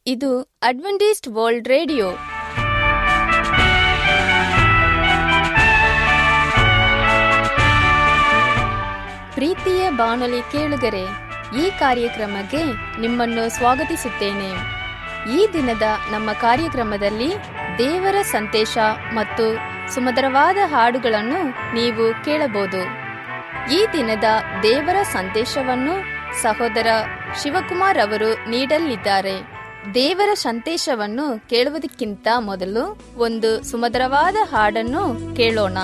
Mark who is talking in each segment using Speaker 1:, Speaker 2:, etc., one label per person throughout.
Speaker 1: ಇದು Adventist world radio ಪ್ರೀತಿಯ ಬಾನುಲಿ ಕೇಳುಗರೆ ಈ ಕಾರ್ಯಕ್ರಮಕ್ಕೆ ನಿಮ್ಮನ್ನು ಸ್ವಾಗತಿಸುತ್ತೇನೆ ಈ ದಿನದ ನಮ್ಮ ಕಾರ್ಯಕ್ರಮದಲ್ಲಿ ದೇವರ ಸಂದೇಶ ಮತ್ತು ಸುಮಧುರವಾದ ಹಾಡುಗಳನ್ನು ನೀವು ಕೇಳಬಹುದು ಈ ದಿನದ ದೇವರ ಸಂದೇಶವನ್ನು ಸಹೋದರ ಶಿವಕುಮಾರ್ ಅವರು ನೀಡಲಿದ್ದಾರೆ ದೇವರ ಸಂದೇಶವನ್ನು ಕೇಳುವುದಕ್ಕಿಂತ ಮೊದಲು ಒಂದು ಸುಮಧುರವಾದ ಹಾಡನ್ನು ಕೇಳೋಣ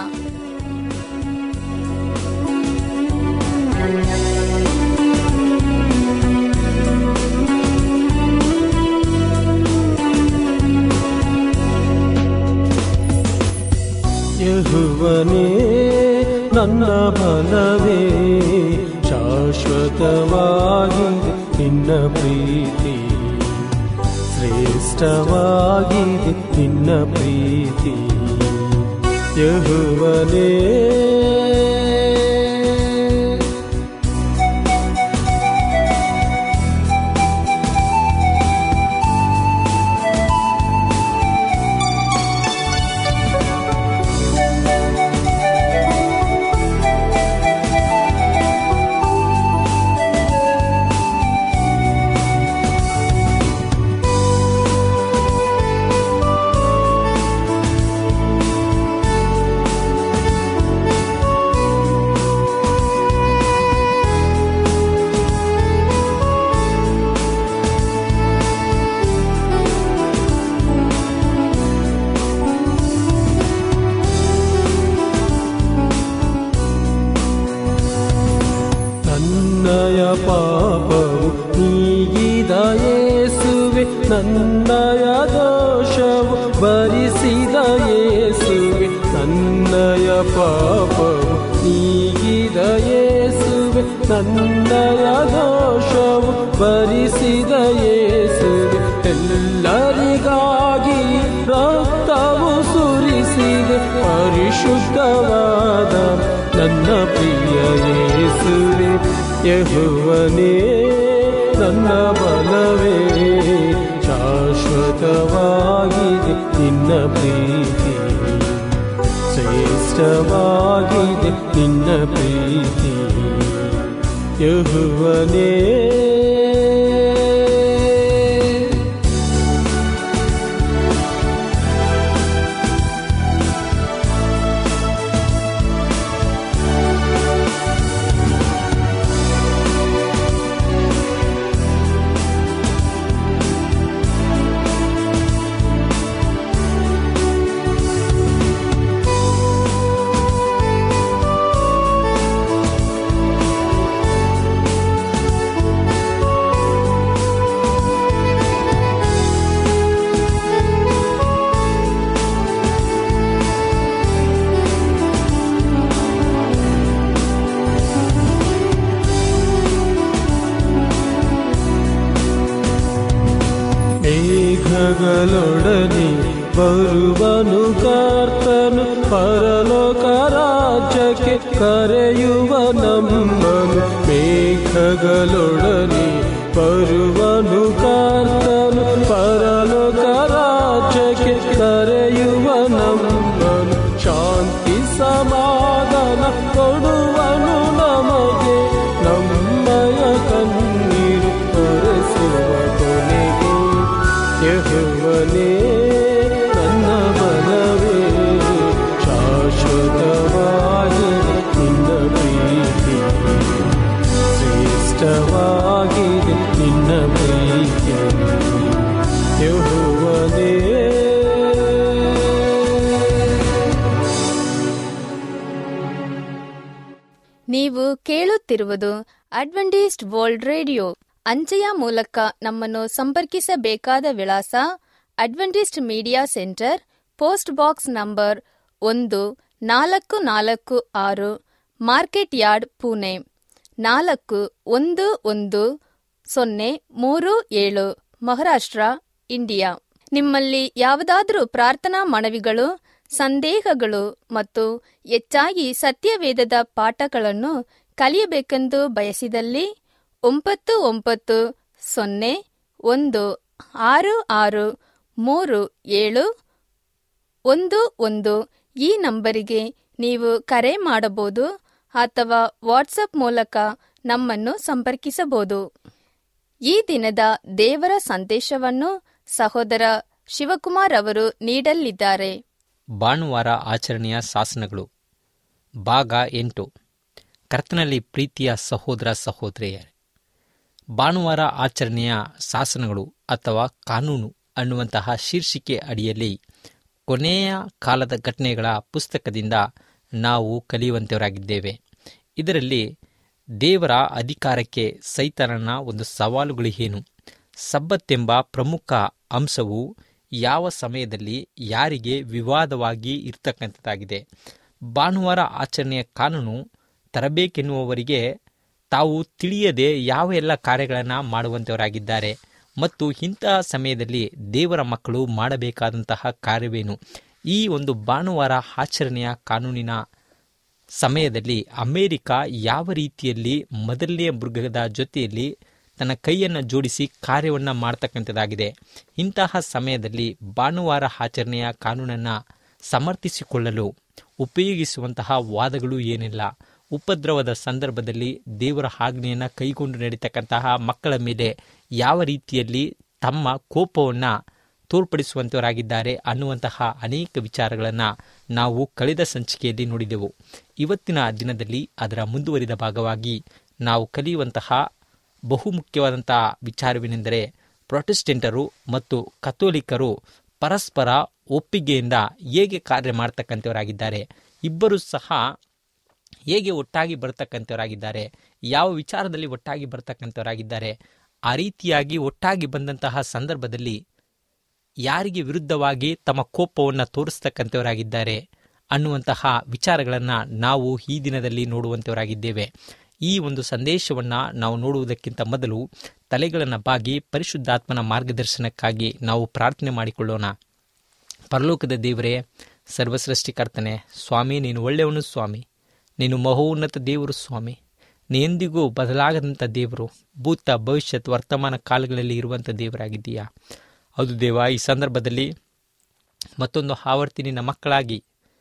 Speaker 2: ಯಹುವನೇ ನನ್ನ ಬಲವೇ ಶಾಶ್ವತವಾಗಿದೆ ನಿನ್ನ ಪ್ರೀತಿ ಶ್ರೇಷ್ಠವಾಗಿದೆ ನಿನ್ನ ಪ್ರೀತಿ ಯಹುವನೇ ನನ್ನಯ ಪಾಪವು ನೀಗಿದ ಯೇಸುವೆ ನನ್ನಯ ದೋಷವು ಭರಿಸಿದ ಯೇಸುವೆ ನನ್ನಯ ಪಾಪವು ನೀಗಿದ ಯೇಸುವೆ ನನ್ನಯ ದೋಷವು ಭರಿಸಿದ ಯೇಸುವೆ ಎಲ್ಲರಿಗಾಗಿ ರಕ್ತವು ಸುರಿಸಿದೆ ಪರಿಶುದ್ಧವಾದ ನನ್ನ ಪ್ರಿಯ ಯೇಸುವೆ ಯಹುವನೇ ನನ್ನ ಬಲವೇ ಶಾಶ್ವತವಾಗಿದೆ ನಿನ್ನ ಪ್ರೀತಿ ಶ್ರೇಷ್ಠವಾಗಿದೆ ನಿನ್ನ ಪ್ರೀತಿ ಯಹುವನೇ ಮೇಘಗಳೊಡನೆ ಬರುವನು ಕರ್ತನು ಪರಲೋಕ ರಾಜ್ಯಕ್ಕೆ ಕರೆಯುವ ನಮ್ಮನು ಮೇಘಗಳೊಡನೆ ಬರುವನು ಕರ್ತನು ಪರಲೋಕ ರಾಜ್ಯಕ್ಕೆ ಕರೆಯುವ ನಮ್ಮನು ಶಾಂತಿ ಸಮಾಧಾನ ಕೊಡುವನು ನಮಗೆ ನಮ್ಮಯ ಕಣ್ಣೀರು ತೋರಿಸುವ ಕೊನೆಗೆ ಯಹುವನೇ ನನ್ನ ಬಲವೇ ಶಾಶ್ವತವಾಗಿದೆ ನಿನ್ನ ಪ್ರೀತಿ ಶ್ರೇಷ್ಠವಾಗಿದೆ ನಿನ್ನ ಪ್ರೀತಿ ಯಹುವನೇ
Speaker 1: ನೀವು ಕೇಳುತ್ತಿರುವುದು ಅಡ್ವೆಂಟಿಸ್ಟ್ ವರ್ಲ್ಡ್ ರೇಡಿಯೋ ಅಂಚೆಯ ಮೂಲಕ ನಮ್ಮನ್ನು ಸಂಪರ್ಕಿಸಬೇಕಾದ ವಿಳಾಸ Adventist media centre post box number ಒಂದು ನಾಲ್ಕು ನಾಲ್ಕು ಆರು ಮಾರ್ಕೆಟ್ ಯಾರ್ಡ್ ಪುಣೆ ನಾಲ್ಕು ಒಂದು ಒಂದು ಸೊನ್ನೆ ಮೂರು ಏಳು ಮಹಾರಾಷ್ಟ್ರ ಇಂಡಿಯಾ ನಿಮ್ಮಲ್ಲಿ ಯಾವುದಾದರೂ ಪ್ರಾರ್ಥನಾ ಮನವಿಗಳು ಸಂದೇಹಗಳು ಮತ್ತು ಹೆಚ್ಚಾಗಿ ಸತ್ಯವೇದದ ಪಾಠಗಳನ್ನು ಕಲಿಯಬೇಕೆಂದು ಬಯಸಿದಲ್ಲಿ ಒಂಬತ್ತು ಒಂಬತ್ತು ಸೊನ್ನೆ ಒಂದು ಆರು ಆರು ಮೂರು ಏಳು ಒಂದು ಒಂದು ಈ ನಂಬರಿಗೆ ನೀವು ಕರೆ ಮಾಡಬಹುದು ಅಥವಾ ವಾಟ್ಸಪ್ ಮೂಲಕ ನಮ್ಮನ್ನು ಸಂಪರ್ಕಿಸಬಹುದು ಈ ದಿನದ ದೇವರ ಸಂದೇಶವನ್ನು ಸಹೋದರ ಶಿವಕುಮಾರ್ ಅವರು ನೀಡಲಿದ್ದಾರೆ
Speaker 3: ಭಾನುವಾರ ಆಚರಣೆಯ ಶಾಸನಗಳು ಭಾಗ ಎಂಟು ಕರ್ತನಲ್ಲಿ ಪ್ರೀತಿಯ ಸಹೋದರ ಸಹೋದರಿಯರೇ ಭಾನುವಾರ ಆಚರಣೆಯ ಶಾಸನಗಳು ಅಥವಾ ಕಾನೂನು ಅನ್ನುವಂತಹ ಶೀರ್ಷಿಕೆ ಅಡಿಯಲ್ಲಿ ಕೊನೆಯ ಕಾಲದ ಘಟನೆಗಳ ಪುಸ್ತಕದಿಂದ ನಾವು ಕಲಿಯುವಂತವರಾಗಿದ್ದೇವೆ ಇದರಲ್ಲಿ ದೇವರ ಅಧಿಕಾರಕ್ಕೆ ಸೈತಾನನ ಒಂದು ಸವಾಲುಗಳು ಏನು ಸಬ್ಬತ್ತೆಂಬ ಪ್ರಮುಖ ಅಂಶವು ಯಾವ ಸಮಯದಲ್ಲಿ ಯಾರಿಗೆ ವಿವಾದವಾಗಿ ಇರ್ತಕ್ಕಂಥದ್ದಾಗಿದೆ ಭಾನುವಾರ ಆಚರಣೆಯ ಕಾನೂನು ತರಬೇಕೆನ್ನುವವರಿಗೆ ತಾವು ತಿಳಿಯದೆ ಯಾವ ಎಲ್ಲ ಕಾರ್ಯಗಳನ್ನು ಮಾಡುವಂಥವರಾಗಿದ್ದಾರೆ ಮತ್ತು ಇಂತಹ ಸಮಯದಲ್ಲಿ ದೇವರ ಮಕ್ಕಳು ಮಾಡಬೇಕಾದಂತಹ ಕಾರ್ಯವೇನು ಈ ಒಂದು ಭಾನುವಾರ ಆಚರಣೆಯ ಕಾನೂನಿನ ಸಮಯದಲ್ಲಿ ಅಮೇರಿಕ ಯಾವ ರೀತಿಯಲ್ಲಿ ಮೊದಲನೆಯ ಮೃಗದ ಜೊತೆಯಲ್ಲಿ ತನ್ನ ಕೈಯನ್ನು ಜೋಡಿಸಿ ಕಾರ್ಯವನ್ನು ಮಾಡ್ತಕ್ಕಂಥದ್ದಾಗಿದೆ ಇಂತಹ ಸಮಯದಲ್ಲಿ ಭಾನುವಾರ ಆಚರಣೆಯ ಕಾನೂನನ್ನು ಸಮರ್ಥಿಸಿಕೊಳ್ಳಲು ಉಪಯೋಗಿಸುವಂತಹ ವಾದಗಳು ಏನಿಲ್ಲ ಉಪದ್ರವದ ಸಂದರ್ಭದಲ್ಲಿ ದೇವರ ಆಜ್ಞೆಯನ್ನು ಕೈಗೊಂಡು ನಡೀತಕ್ಕಂತಹ ಮಕ್ಕಳ ಮೇಲೆ ಯಾವ ರೀತಿಯಲ್ಲಿ ತಮ್ಮ ಕೋಪವನ್ನು ತೋರ್ಪಡಿಸುವಂತವರಾಗಿದ್ದಾರೆ ಅನ್ನುವಂತಹ ಅನೇಕ ವಿಚಾರಗಳನ್ನು ನಾವು ಕಳೆದ ಸಂಚಿಕೆಯಲ್ಲಿ ನೋಡಿದೆವು ಇವತ್ತಿನ ದಿನದಲ್ಲಿ ಅದರ ಮುಂದುವರಿದ ಭಾಗವಾಗಿ ನಾವು ಕಲಿಯುವಂತಹ ಬಹುಮುಖ್ಯವಾದಂತಹ ವಿಚಾರವೇನೆಂದರೆ ಪ್ರೊಟೆಸ್ಟೆಂಟರು ಮತ್ತು ಕಥೋಲಿಕರು ಪರಸ್ಪರ ಒಪ್ಪಿಗೆಯಿಂದ ಹೇಗೆ ಕಾರ್ಯ ಮಾಡ್ತಕ್ಕಂಥವರಾಗಿದ್ದಾರೆ ಇಬ್ಬರು ಸಹ ಹೇಗೆ ಒಟ್ಟಾಗಿ ಬರ್ತಕ್ಕಂಥವರಾಗಿದ್ದಾರೆ ಯಾವ ವಿಚಾರದಲ್ಲಿ ಒಟ್ಟಾಗಿ ಬರ್ತಕ್ಕಂಥವರಾಗಿದ್ದಾರೆ ಆ ರೀತಿಯಾಗಿ ಒಟ್ಟಾಗಿ ಬಂದಂತಹ ಸಂದರ್ಭದಲ್ಲಿ ಯಾರಿಗೆ ವಿರುದ್ಧವಾಗಿ ತಮ್ಮ ಕೋಪವನ್ನು ತೋರಿಸ್ತಕ್ಕಂಥವರಾಗಿದ್ದಾರೆ ಅನ್ನುವಂತಹ ವಿಚಾರಗಳನ್ನು ನಾವು ಈ ದಿನದಲ್ಲಿ ನೋಡುವಂಥವರಾಗಿದ್ದೇವೆ ಈ ಒಂದು ಸಂದೇಶವನ್ನು ನಾವು ನೋಡುವುದಕ್ಕಿಂತ ಮೊದಲು ತಲೆಗಳನ್ನು ಬಾಗಿ ಪರಿಶುದ್ಧಾತ್ಮನ ಮಾರ್ಗದರ್ಶನಕ್ಕಾಗಿ ನಾವು ಪ್ರಾರ್ಥನೆ ಮಾಡಿಕೊಳ್ಳೋಣ ಪರಲೋಕದ ದೇವರೇ ಸರ್ವಸೃಷ್ಟಿಕರ್ತನೆ ಸ್ವಾಮಿ ನೀನು ಒಳ್ಳೆಯವನು ಸ್ವಾಮಿ ನೀನು ಮಹೋನ್ನತ ದೇವರು ಸ್ವಾಮಿ ನೀ ಎಂದಿಗೂ ಬದಲಾಗದಂಥ ದೇವರು ಭೂತ ಭವಿಷ್ಯತ್ ವರ್ತಮಾನ ಕಾಲಗಳಲ್ಲಿ ಇರುವಂಥ ದೇವರಾಗಿದ್ದೀಯಾ ಹೌದು ದೇವ ಈ ಸಂದರ್ಭದಲ್ಲಿ ಮತ್ತೊಂದು ಆವರ್ತಿ ನಿನ್ನ ಮಕ್ಕಳಾಗಿ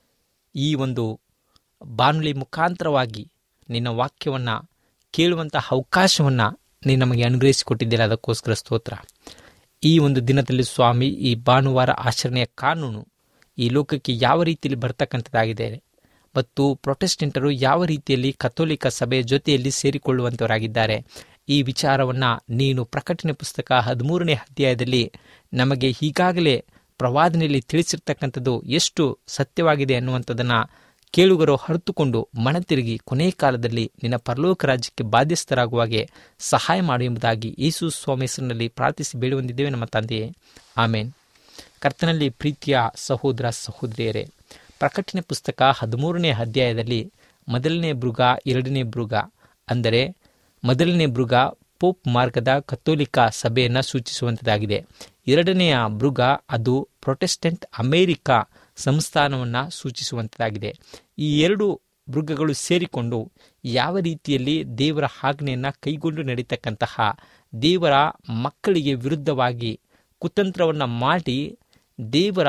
Speaker 3: ಈ ಒಂದು ಬಾನುಲಿ ಮುಖಾಂತರವಾಗಿ ನಿನ್ನ ವಾಕ್ಯವನ್ನು ಕೇಳುವಂಥ ಅವಕಾಶವನ್ನು ನೀನು ನಮಗೆ ಅನುಗ್ರಹಿಸಿಕೊಟ್ಟಿದ್ದಿಲ್ಲ ಅದಕ್ಕೋಸ್ಕರ ಸ್ತೋತ್ರ ಈ ಒಂದು ದಿನದಲ್ಲಿ ಸ್ವಾಮಿ ಈ ಭಾನುವಾರ ಆಚರಣೆಯ ಕಾನೂನು ಈ ಲೋಕಕ್ಕೆ ಯಾವ ರೀತಿಯಲ್ಲಿ ಬರ್ತಕ್ಕಂಥದ್ದಾಗಿದೆ ಮತ್ತು ಪ್ರೊಟೆಸ್ಟೆಂಟರು ಯಾವ ರೀತಿಯಲ್ಲಿ ಕಥೋಲಿಕ ಸಭೆಯ ಜೊತೆಯಲ್ಲಿ ಸೇರಿಕೊಳ್ಳುವಂಥವರಾಗಿದ್ದಾರೆ ಈ ವಿಚಾರವನ್ನು ನೀನು ಪ್ರಕಟಣೆ ಪುಸ್ತಕ ಹದಿಮೂರನೇ ಅಧ್ಯಾಯದಲ್ಲಿ ನಮಗೆ ಈಗಾಗಲೇ ಪ್ರವಾದನೆಯಲ್ಲಿ ತಿಳಿಸಿರ್ತಕ್ಕಂಥದ್ದು ಎಷ್ಟು ಸತ್ಯವಾಗಿದೆ ಅನ್ನುವಂಥದ್ದನ್ನು ಕೇಳುಗರು ಹರಿತುಕೊಂಡು ಮನತಿರುಗಿ ಕೊನೆಯ ಕಾಲದಲ್ಲಿ ನಿನ್ನ ಪರಲೋಕ ರಾಜ್ಯಕ್ಕೆ ಬಾಧ್ಯಸ್ಥರಾಗುವಾಗೆ ಸಹಾಯ ಮಾಡು ಎಂಬುದಾಗಿ ಯೇಸು ಸ್ವಾಮಿ ಹೆಸರಿನಲ್ಲಿ ಪ್ರಾರ್ಥಿಸಿ ಬೇಡುವಂದಿದ್ದೇವೆ ನಮ್ಮ ತಂದೆಯೇ ಆಮೇನ್ ಕರ್ತನಲ್ಲಿ ಪ್ರೀತಿಯ ಸಹೋದರ ಸಹೋದರಿಯರೇ ಪ್ರಕಟಣೆ ಪುಸ್ತಕ ಹದಿಮೂರನೇ ಅಧ್ಯಾಯದಲ್ಲಿ ಮೊದಲನೇ ಮೃಗ ಎರಡನೇ ಮೃಗ ಅಂದರೆ ಮೊದಲನೇ ಮೃಗ ಪೋಪ್ ಮಾರ್ಗದ ಕಥೋಲಿಕ ಸಭೆಯನ್ನು ಸೂಚಿಸುವಂಥದ್ದಾಗಿದೆ ಎರಡನೆಯ ಮೃಗ ಅದು ಪ್ರೊಟೆಸ್ಟೆಂಟ್ ಅಮೇರಿಕ ಸಂಸ್ಥಾನವನ್ನು ಸೂಚಿಸುವಂಥದ್ದಾಗಿದೆ ಈ ಎರಡು ಮೃಗಗಳು ಸೇರಿಕೊಂಡು ಯಾವ ರೀತಿಯಲ್ಲಿ ದೇವರ ಆಜ್ಞೆಯನ್ನು ಕೈಗೊಂಡು ನಡೀತಕ್ಕಂತಹ ದೇವರ ಮಕ್ಕಳಿಗೆ ವಿರುದ್ಧವಾಗಿ ಕುತಂತ್ರವನ್ನು ಮಾಡಿ ದೇವರ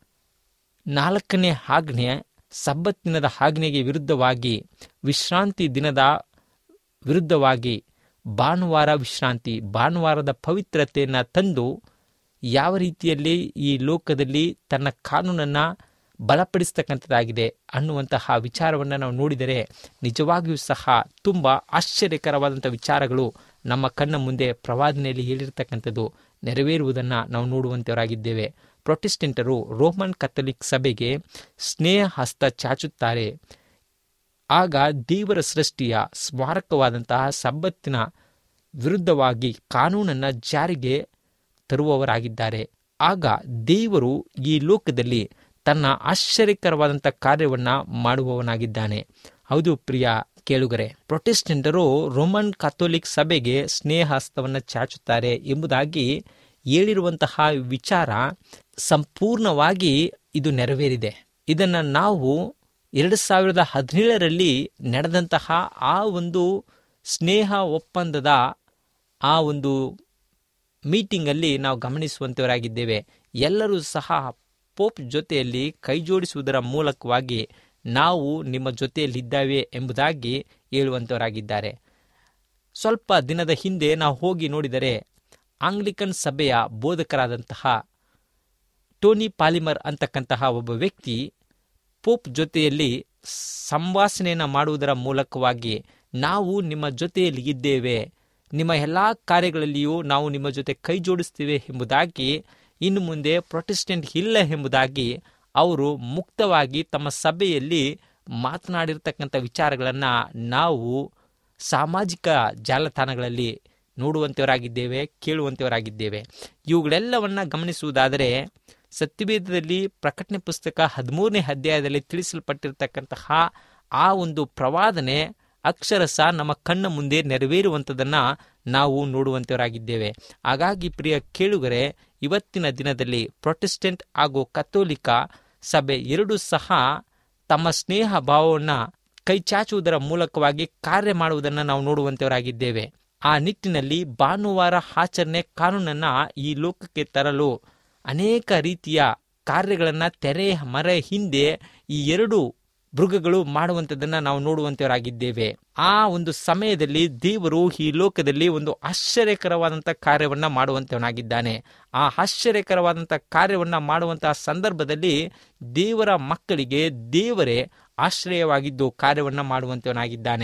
Speaker 3: ನಾಲ್ಕನೇ ಆಜ್ಞೆ ಸಬ್ಬತ್ ದಿನದ ಆಜ್ಞೆಗೆ ವಿರುದ್ಧವಾಗಿ ವಿಶ್ರಾಂತಿ ದಿನದ ವಿರುದ್ಧವಾಗಿ ಭಾನುವಾರ ವಿಶ್ರಾಂತಿ ಭಾನುವಾರದ ಪವಿತ್ರತೆಯನ್ನು ತಂದು ಯಾವ ರೀತಿಯಲ್ಲಿ ಈ ಲೋಕದಲ್ಲಿ ತನ್ನ ಕಾನೂನನ್ನು ಬಲಪಡಿಸ್ತಕ್ಕಂಥದ್ದಾಗಿದೆ ಅನ್ನುವಂತಹ ವಿಚಾರವನ್ನು ನಾವು ನೋಡಿದರೆ ನಿಜವಾಗಿಯೂ ಸಹ ತುಂಬ ಆಶ್ಚರ್ಯಕರವಾದಂಥ ವಿಚಾರಗಳು ನಮ್ಮ ಕಣ್ಣ ಮುಂದೆ ಪ್ರವಾದನೆಯಲ್ಲಿ ಹೇಳಿರ್ತಕ್ಕಂಥದ್ದು ನೆರವೇರುವುದನ್ನು ನಾವು ನೋಡುವಂತವರಾಗಿದ್ದೇವೆ ಪ್ರೊಟೆಸ್ಟೆಂಟರು ರೋಮನ್ ಕಥೋಲಿಕ್ ಸಭೆಗೆ ಸ್ನೇಹ ಹಸ್ತ ಚಾಚುತ್ತಾರೆ ಆಗ ದೇವರ ಸೃಷ್ಟಿಯ ಸ್ಮಾರಕವಾದಂತಹ ಸಬ್ಬತ್ತಿನ ವಿರುದ್ಧವಾಗಿ ಕಾನೂನನ್ನು ಜಾರಿಗೆ ತರುವವರಾಗಿದ್ದಾರೆ ಆಗ ದೇವರು ಈ ಲೋಕದಲ್ಲಿ ತನ್ನ ಆಶ್ಚರ್ಯಕರವಾದಂಥ ಕಾರ್ಯವನ್ನು ಮಾಡುವವನಾಗಿದ್ದಾನೆ ಹೌದು ಪ್ರಿಯ ಕೇಳುಗರೆ ಪ್ರೊಟೆಸ್ಟೆಂಟರು ರೋಮನ್ ಕಥೋಲಿಕ್ ಸಭೆಗೆ ಸ್ನೇಹಸ್ತವನ್ನು ಚಾಚುತ್ತಾರೆ ಎಂಬುದಾಗಿ ಹೇಳಿರುವಂತಹ ವಿಚಾರ ಸಂಪೂರ್ಣವಾಗಿ ಇದು ನೆರವೇರಿದೆ ಇದನ್ನು ನಾವು ಎರಡು ಸಾವಿರದ ಹದಿನೇಳರಲ್ಲಿ ನಡೆದಂತಹ ಆ ಒಂದು ಸ್ನೇಹ ಒಪ್ಪಂದದ ಆ ಒಂದು ಮೀಟಿಂಗಲ್ಲಿ ನಾವು ಗಮನಿಸುವಂತವರಾಗಿದ್ದೇವೆ ಎಲ್ಲರೂ ಸಹ ಪೋಪ್ ಜೊತೆಯಲ್ಲಿ ಕೈ ಜೋಡಿಸುವುದರ ಮೂಲಕವಾಗಿ ನಾವು ನಿಮ್ಮ ಜೊತೆಯಲ್ಲಿದ್ದಾವೆ ಎಂಬುದಾಗಿ ಹೇಳುವಂತವರಾಗಿದ್ದಾರೆ ಸ್ವಲ್ಪ ದಿನದ ಹಿಂದೆ ನಾವು ಹೋಗಿ ನೋಡಿದರೆ ಆಂಗ್ಲಿಕನ್ ಸಭೆಯ ಬೋಧಕರಾದಂತಹ ಟೋನಿ ಪಾಲಿಮರ್ ಅಂತಕ್ಕಂತಹ ಒಬ್ಬ ವ್ಯಕ್ತಿ ಪೋಪ್ ಜೊತೆಯಲ್ಲಿ ಸಂಭಾಷಣೆಯನ್ನು ಮಾಡುವುದರ ಮೂಲಕವಾಗಿ ನಾವು ನಿಮ್ಮ ಜೊತೆಯಲ್ಲಿ ಇದ್ದೇವೆ ನಿಮ್ಮ ಎಲ್ಲ ಕಾರ್ಯಗಳಲ್ಲಿಯೂ ನಾವು ನಿಮ್ಮ ಜೊತೆ ಕೈ ಜೋಡಿಸ್ತೀವಿ ಎಂಬುದಾಗಿ ಇನ್ನು ಮುಂದೆ ಪ್ರೊಟೆಸ್ಟೆಂಟ್ ಇಲ್ಲ ಎಂಬುದಾಗಿ ಅವರು ಮುಕ್ತವಾಗಿ ತಮ್ಮ ಸಭೆಯಲ್ಲಿ ಮಾತನಾಡಿರ್ತಕ್ಕಂಥ ವಿಚಾರಗಳನ್ನು ನಾವು ಸಾಮಾಜಿಕ ಜಾಲತಾಣಗಳಲ್ಲಿ ನೋಡುವಂಥವರಾಗಿದ್ದೇವೆ ಕೇಳುವಂಥವರಾಗಿದ್ದೇವೆ ಇವುಗಳೆಲ್ಲವನ್ನ ಗಮನಿಸುವುದಾದರೆ ಸತ್ಯವೇದದಲ್ಲಿ ಪ್ರಕಟಣೆ ಪುಸ್ತಕ ಹದಿಮೂರನೇ ಅಧ್ಯಾಯದಲ್ಲಿ ತಿಳಿಸಲ್ಪಟ್ಟಿರ್ತಕ್ಕಂತಹ ಆ ಒಂದು ಪ್ರವಾದನೆ ಅಕ್ಷರಸ ನಮ್ಮ ಕಣ್ಣ ಮುಂದೆ ನೆರವೇರುವಂಥದ್ದನ್ನು ನಾವು ನೋಡುವಂಥವರಾಗಿದ್ದೇವೆ ಹಾಗಾಗಿ ಪ್ರಿಯ ಕೇಳುಗರೆ ಇವತ್ತಿನ ದಿನದಲ್ಲಿ ಪ್ರೊಟೆಸ್ಟೆಂಟ್ ಹಾಗೂ ಕಥೋಲಿಕ ಸಭೆ ಎರಡೂ ಸಹ ತಮ್ಮ ಸ್ನೇಹ ಭಾವವನ್ನು ಕೈ ಚಾಚುವುದರ ಮೂಲಕವಾಗಿ ಕಾರ್ಯ ಮಾಡುವುದನ್ನು ನಾವು ನೋಡುವಂಥವರಾಗಿದ್ದೇವೆ ಆ ನಿಟ್ಟಿನಲ್ಲಿ ಭಾನುವಾರ ಆಚರಣೆ ಕಾನೂನನ್ನು ಈ ಲೋಕಕ್ಕೆ ತರಲು ಅನೇಕ ರೀತಿಯ ಕಾರ್ಯಗಳನ್ನು ತೆರೆ ಮರೆ ಹಿಂದೆ ಈ ಎರಡು ಮೃಗಗಳು ಮಾಡುವಂಥದ್ದನ್ನು ನಾವು ನೋಡುವಂಥವರಾಗಿದ್ದೇವೆ ಆ ಒಂದು ಸಮಯದಲ್ಲಿ ದೇವರು ಈ ಲೋಕದಲ್ಲಿ ಒಂದು ಆಶ್ಚರ್ಯಕರವಾದಂಥ ಕಾರ್ಯವನ್ನು ಮಾಡುವಂಥವನಾಗಿದ್ದಾನೆ ಆ ಆಶ್ಚರ್ಯಕರವಾದಂಥ ಕಾರ್ಯವನ್ನು ಮಾಡುವಂತಹ ಸಂದರ್ಭದಲ್ಲಿ ದೇವರ ಮಕ್ಕಳಿಗೆ ದೇವರೇ ಆಶ್ರಯವಾಗಿದ್ದು ಕಾರ್ಯವನ್ನು ಮಾಡುವಂಥವನಾಗಿದ್ದಾನೆ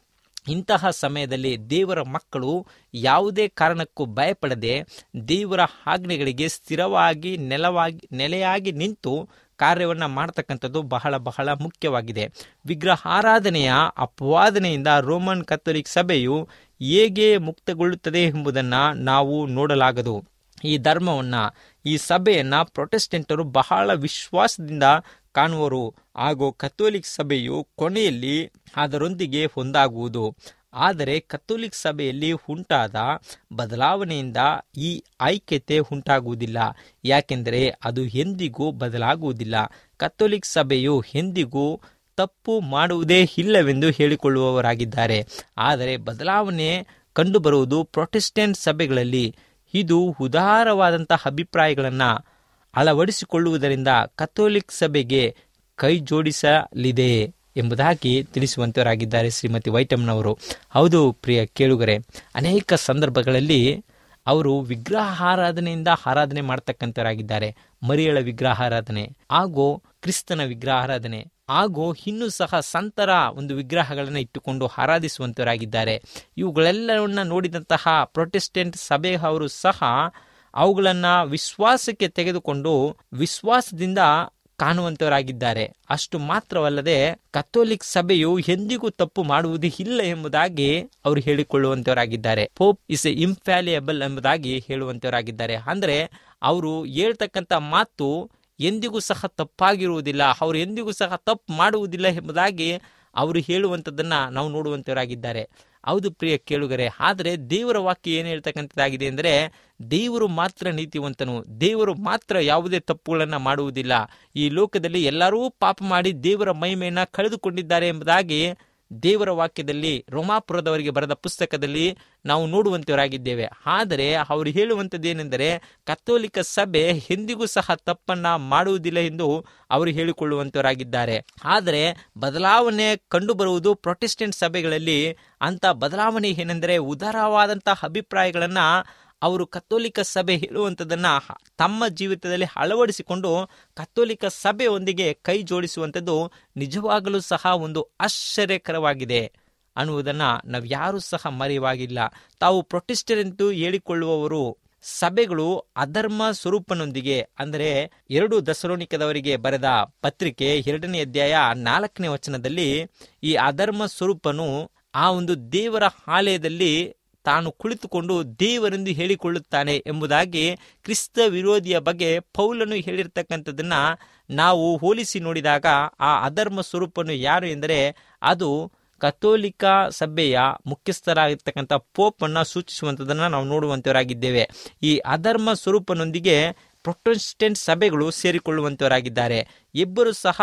Speaker 3: ಇಂತಹ ಸಮಯದಲ್ಲಿ ದೇವರ ಮಕ್ಕಳು ಯಾವುದೇ ಕಾರಣಕ್ಕೂ ಭಯಪಡದೆ ದೇವರ ಆಜ್ಞೆಗಳಿಗೆ ಸ್ಥಿರವಾಗಿ ನೆಲವಾಗಿ ನೆಲೆಯಾಗಿ ನಿಂತು ಕಾರ್ಯವನ್ನು ಮಾಡ್ತಕ್ಕಂಥದ್ದು ಬಹಳ ಬಹಳ ಮುಖ್ಯವಾಗಿದೆ ವಿಗ್ರಹಾರಾಧನೆಯ ಅಪವಾದನೆಯಿಂದ ರೋಮನ್ ಕಥೋಲಿಕ್ ಸಭೆಯು ಹೇಗೆ ಮುಕ್ತಗೊಳ್ಳುತ್ತದೆ ಎಂಬುದನ್ನು ನಾವು ನೋಡಲಾಗದು ಈ ಧರ್ಮವನ್ನು ಈ ಸಭೆಯನ್ನು ಪ್ರೊಟೆಸ್ಟೆಂಟರು ಬಹಳ ವಿಶ್ವಾಸದಿಂದ ಕಾಣುವರು ಹಾಗೂ ಕಥೋಲಿಕ್ ಸಭೆಯು ಕೊನೆಯಲ್ಲಿ ಅದರೊಂದಿಗೆ ಹೊಂದಾಗುವುದು ಆದರೆ ಕಥೋಲಿಕ್ ಸಭೆಯಲ್ಲಿ ಉಂಟಾದ ಬದಲಾವಣೆಯಿಂದ ಈ ಐಕ್ಯತೆ ಉಂಟಾಗುವುದಿಲ್ಲ ಯಾಕೆಂದರೆ ಅದು ಎಂದಿಗೂ ಬದಲಾಗುವುದಿಲ್ಲ ಕಥೋಲಿಕ್ ಸಭೆಯು ಎಂದಿಗೂ ತಪ್ಪು ಮಾಡುವುದೇ ಇಲ್ಲವೆಂದು ಹೇಳಿಕೊಳ್ಳುವವರಾಗಿದ್ದಾರೆ ಆದರೆ ಬದಲಾವಣೆ ಕಂಡುಬರುವುದು ಪ್ರೊಟೆಸ್ಟೆಂಟ್ ಸಭೆಗಳಲ್ಲಿ ಇದು ಉದಾರವಾದಂತಹ ಅಭಿಪ್ರಾಯಗಳನ್ನು ಅಳವಡಿಸಿಕೊಳ್ಳುವುದರಿಂದ ಕಥೋಲಿಕ್ ಸಭೆಗೆ ಕೈ ಜೋಡಿಸಲಿದೆ ಎಂಬುದಾಗಿ ತಿಳಿಸುವಂತವರಾಗಿದ್ದಾರೆ ಶ್ರೀಮತಿ ವೈಟಮ್ನವರು ಹೌದು ಪ್ರಿಯ ಕೇಳುಗರೆ ಅನೇಕ ಸಂದರ್ಭಗಳಲ್ಲಿ ಅವರು ವಿಗ್ರಹ ಆರಾಧನೆಯಿಂದ ಆರಾಧನೆ ಮಾಡ್ತಕ್ಕಂಥವರಾಗಿದ್ದಾರೆ ಮರಿಯಳ ವಿಗ್ರಹ ಆರಾಧನೆ ಹಾಗೂ ಕ್ರಿಸ್ತನ ವಿಗ್ರಹ ಆರಾಧನೆ ಹಾಗೂ ಇನ್ನೂ ಸಹ ಸಂತರ ಒಂದು ವಿಗ್ರಹಗಳನ್ನು ಇಟ್ಟುಕೊಂಡು ಆರಾಧಿಸುವಂತವರಾಗಿದ್ದಾರೆ ಇವುಗಳೆಲ್ಲವನ್ನ ನೋಡಿದಂತಹ ಪ್ರೊಟೆಸ್ಟೆಂಟ್ ಸಭೆಯವರು ಸಹ ಅವುಗಳನ್ನು ವಿಶ್ವಾಸಕ್ಕೆ ತೆಗೆದುಕೊಂಡು ವಿಶ್ವಾಸದಿಂದ ಕಾಣುವಂತವರಾಗಿದ್ದಾರೆ ಅಷ್ಟು ಮಾತ್ರವಲ್ಲದೆ ಕಥೋಲಿಕ್ ಸಭೆಯು ಎಂದಿಗೂ ತಪ್ಪು ಮಾಡುವುದು ಇಲ್ಲ ಎಂಬುದಾಗಿ ಅವರು ಹೇಳಿಕೊಳ್ಳುವಂತವರಾಗಿದ್ದಾರೆ ಪೋಪ್ ಇಸ್ ಎ ಇಂಫ್ಯಾಲಿಯಬಲ್ ಎಂಬುದಾಗಿ ಹೇಳುವಂತವರಾಗಿದ್ದಾರೆ ಅಂದ್ರೆ ಅವರು ಹೇಳ್ತಕ್ಕಂಥ ಮಾತು ಎಂದಿಗೂ ಸಹ ತಪ್ಪಾಗಿರುವುದಿಲ್ಲ ಅವರು ಎಂದಿಗೂ ಸಹ ತಪ್ಪು ಮಾಡುವುದಿಲ್ಲ ಎಂಬುದಾಗಿ ಅವರು ಹೇಳುವಂಥದ್ದನ್ನ ನಾವು ನೋಡುವಂತವರಾಗಿದ್ದಾರೆ ಹೌದು ಪ್ರಿಯ ಕೇಳುಗರೆ ಆದರೆ ದೇವರ ವಾಕ್ಯ ಏನು ಹೇಳ್ತಕ್ಕಂಥದ್ದಾಗಿದೆ ಅಂದರೆ ದೇವರು ಮಾತ್ರ ನೀತಿವಂತನು ದೇವರು ಮಾತ್ರ ಯಾವುದೇ ತಪ್ಪುಗಳನ್ನು ಮಾಡುವುದಿಲ್ಲ ಈ ಲೋಕದಲ್ಲಿ ಎಲ್ಲರೂ ಪಾಪ ಮಾಡಿ ದೇವರ ಮಹಿಮೆಯನ್ನು ಕಳೆದುಕೊಂಡಿದ್ದಾರೆ ಎಂಬುದಾಗಿ ದೇವರ ವಾಕ್ಯದಲ್ಲಿ ರೋಮಾಪುರದವರಿಗೆ ಬರೆದ ಪುಸ್ತಕದಲ್ಲಿ ನಾವು ನೋಡುವಂತವರಾಗಿದ್ದೇವೆ ಆದರೆ ಅವರು ಹೇಳುವಂಥದ್ದೇನೆಂದರೆ ಕಥೋಲಿಕ ಸಭೆ ಎಂದಿಗೂ ಸಹ ತಪ್ಪನ್ನ ಮಾಡುವುದಿಲ್ಲ ಎಂದು ಅವರು ಹೇಳಿಕೊಳ್ಳುವಂತವರಾಗಿದ್ದಾರೆ ಆದರೆ ಬದಲಾವಣೆ ಕಂಡುಬರುವುದು ಪ್ರೊಟೆಸ್ಟೆಂಟ್ ಸಭೆಗಳಲ್ಲಿ ಅಂತ ಬದಲಾವಣೆ ಏನೆಂದರೆ ಉದಾರವಾದಂತಹ ಅಭಿಪ್ರಾಯಗಳನ್ನ ಅವರು ಕಥೋಲಿಕ ಸಭೆ ಹೇಳುವಂಥದ್ದನ್ನ ತಮ್ಮ ಜೀವಿತದಲ್ಲಿ ಅಳವಡಿಸಿಕೊಂಡು ಕಥೋಲಿಕ ಸಭೆಯೊಂದಿಗೆ ಕೈ ಜೋಡಿಸುವಂಥದ್ದು ನಿಜವಾಗಲೂ ಸಹ ಒಂದು ಆಶ್ಚರ್ಯಕರವಾಗಿದೆ ಅನ್ನುವುದನ್ನು ನಾವು ಯಾರೂ ಸಹ ಮರೆಯುವಾಗಿಲ್ಲ ತಾವು ಪ್ರೊಟೆಸ್ಟೆಂಟು ಹೇಳಿಕೊಳ್ಳುವವರು ಸಭೆಗಳು ಅಧರ್ಮ ಸ್ವರೂಪನೊಂದಿಗೆ ಅಂದರೆ ಎರಡು ದಸರೋಣಿಕದವರಿಗೆ ಬರೆದ ಪತ್ರಿಕೆ ಎರಡನೇ ಅಧ್ಯಾಯ ನಾಲ್ಕನೇ ವಚನದಲ್ಲಿ ಈ ಅಧರ್ಮ ಸ್ವರೂಪನು ಆ ಒಂದು ದೇವರ ಆಲಯದಲ್ಲಿ ತಾನು ಕುಳಿತುಕೊಂಡು ದೇವರೆಂದು ಹೇಳಿಕೊಳ್ಳುತ್ತಾನೆ ಎಂಬುದಾಗಿ ಕ್ರಿಸ್ತ ವಿರೋಧಿಯ ಬಗ್ಗೆ ಪೌಲನು ಹೇಳಿರ್ತಕ್ಕಂಥದ್ದನ್ನ ನಾವು ಹೋಲಿಸಿ ನೋಡಿದಾಗ ಆ ಅಧರ್ಮ ಸ್ವರೂಪನು ಯಾರು ಎಂದರೆ ಅದು ಕಥೋಲಿಕ ಸಭೆಯ ಮುಖ್ಯಸ್ಥರಾಗಿರ್ತಕ್ಕಂಥ ಪೋಪನ್ನು ಸೂಚಿಸುವಂಥದ್ದನ್ನು ನಾವು ನೋಡುವಂತವರಾಗಿದ್ದೇವೆ ಈ ಅಧರ್ಮ ಸ್ವರೂಪನೊಂದಿಗೆ ಪ್ರೊಟೆಸ್ಟೆಂಟ್ ಸಭೆಗಳು ಸೇರಿಕೊಳ್ಳುವಂತವರಾಗಿದ್ದಾರೆ ಇಬ್ಬರು ಸಹ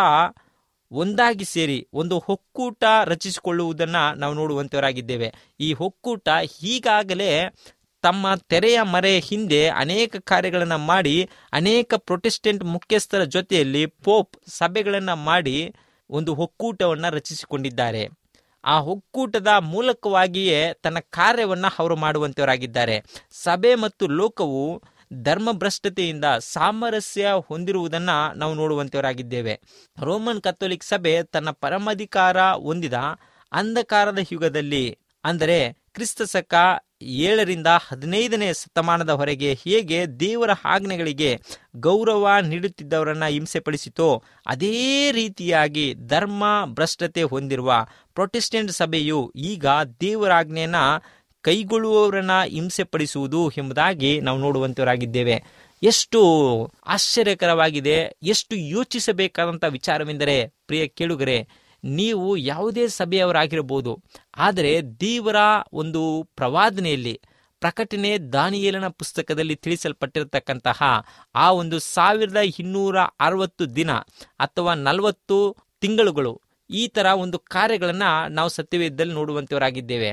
Speaker 3: ಒಂದಾಗಿ ಸೇರಿ ಒಂದು ಒಕ್ಕೂಟ ರಚಿಸಿಕೊಳ್ಳುವುದನ್ನು ನಾವು ನೋಡುವಂತವರಾಗಿದ್ದೇವೆ ಈ ಒಕ್ಕೂಟ ಈಗಾಗಲೇ ತಮ್ಮ ತೆರೆಯ ಮರೆಯ ಹಿಂದೆ ಅನೇಕ ಕಾರ್ಯಗಳನ್ನು ಮಾಡಿ ಅನೇಕ ಪ್ರೊಟೆಸ್ಟೆಂಟ್ ಮುಖ್ಯಸ್ಥರ ಜೊತೆಯಲ್ಲಿ ಪೋಪ್ ಸಭೆಗಳನ್ನು ಮಾಡಿ ಒಂದು ಒಕ್ಕೂಟವನ್ನು ರಚಿಸಿಕೊಂಡಿದ್ದಾರೆ ಆ ಒಕ್ಕೂಟದ ಮೂಲಕವಾಗಿಯೇ ತನ್ನ ಕಾರ್ಯವನ್ನ ಅವರು ಮಾಡುವಂತವರಾಗಿದ್ದಾರೆ ಸಭೆ ಮತ್ತು ಲೋಕವು ಧರ್ಮಭ್ರಷ್ಟತೆಯಿಂದ ಸಾಮರಸ್ಯ ಹೊಂದಿರುವುದನ್ನ ನಾವು ನೋಡುವಂತವರಾಗಿದ್ದೇವೆ ರೋಮನ್ ಕಥೋಲಿಕ್ ಸಭೆ ತನ್ನ ಪರಮಾಧಿಕಾರ ಹೊಂದಿದ ಅಂಧಕಾರದ ಯುಗದಲ್ಲಿ ಅಂದರೆ ಕ್ರಿಸ್ತ ಶಕ ಏಳರಿಂದ ಹದಿನೈದನೇ ಶತಮಾನದ ಹೊರಗೆ ಹೇಗೆ ದೇವರ ಆಜ್ಞೆಗಳಿಗೆ ಗೌರವ ನೀಡುತ್ತಿದ್ದವರನ್ನ ಹಿಂಸೆಪಡಿಸಿತೋ ಅದೇ ರೀತಿಯಾಗಿ ಧರ್ಮ ಭ್ರಷ್ಟತೆ ಹೊಂದಿರುವ ಪ್ರೊಟೆಸ್ಟೆಂಟ್ ಸಭೆಯು ಈಗ ದೇವರ ಆಜ್ಞೆಯನ್ನ ಕೈಗೊಳ್ಳುವವರನ್ನ ಹಿಂಸೆಪಡಿಸುವುದು ಎಂಬುದಾಗಿ ನಾವು ನೋಡುವಂತವರಾಗಿದ್ದೇವೆ ಎಷ್ಟು ಆಶ್ಚರ್ಯಕರವಾಗಿದೆ ಎಷ್ಟು ಯೋಚಿಸಬೇಕಾದಂಥ ವಿಚಾರವೆಂದರೆ ಪ್ರಿಯ ಕೇಳುಗರೆ ನೀವು ಯಾವುದೇ ಸಭೆಯವರಾಗಿರಬಹುದು ಆದರೆ ದೇವರ ಒಂದು ಪ್ರವಾದನೆಯಲ್ಲಿ ಪ್ರಕಟಣೆ ದಾನಿಯೇಲನ ಪುಸ್ತಕದಲ್ಲಿ ತಿಳಿಸಲ್ಪಟ್ಟಿರತಕ್ಕಂತಹ ಆ ಒಂದು ಸಾವಿರದ ಇನ್ನೂರ ಅರವತ್ತು ದಿನ ಅಥವಾ ನಲವತ್ತು ತಿಂಗಳುಗಳು ಈ ತರ ಒಂದು ಕಾರ್ಯಗಳನ್ನ ನಾವು ಸತ್ಯವೇದದಲ್ಲಿ ನೋಡುವಂತವರಾಗಿದ್ದೇವೆ